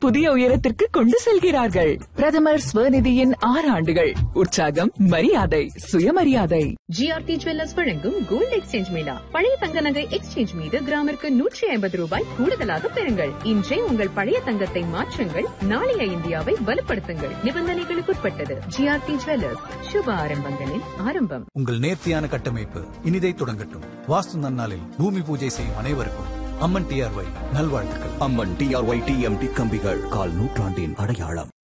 புதிய உயரத்திற்கு கொண்டு செல்கிறார்கள் பிரதமர் ஸ்வநிதியின் ஆறு ஆண்டுகள் உற்சாகம் மரியாதை சுயமரியாதை ஜிஆர்டி ஜுவல்லர்ஸ் வழங்கும் கோல்ட் எக்ஸ்சேஞ்ச் மேளா பழைய தங்க நகை எக்ஸ்சேஞ்ச் மீது கிராமிற்கு நூற்றி ஐம்பது ரூபாய் கூடுதலாக பெறுங்கள் இன்றே உங்கள் பழைய தங்கத்தை மாற்றுங்கள் நாளைய இந்தியாவை வலுப்படுத்துங்கள் நிபந்தனைகளுக்குட்பட்டது ஜிஆர்டி ஜுவல்லர்ஸ் சுப ஆரம்பங்களின் ஆரம்பம் உங்கள் நேர்த்தியான கட்டமைப்பு இனிதை தொடங்கட்டும் வாஸ்து நன்னாளில் பூமி பூஜை செய்யும் அனைவருக்கும் அம்மன் டிஆர்ஒய் நல்வாழ்த்துக்கள் அம்மன் டிஆர்ஒய் டிஎம்டி கம்பிகள் கால் நூற்றாண்டின் அடையாளம்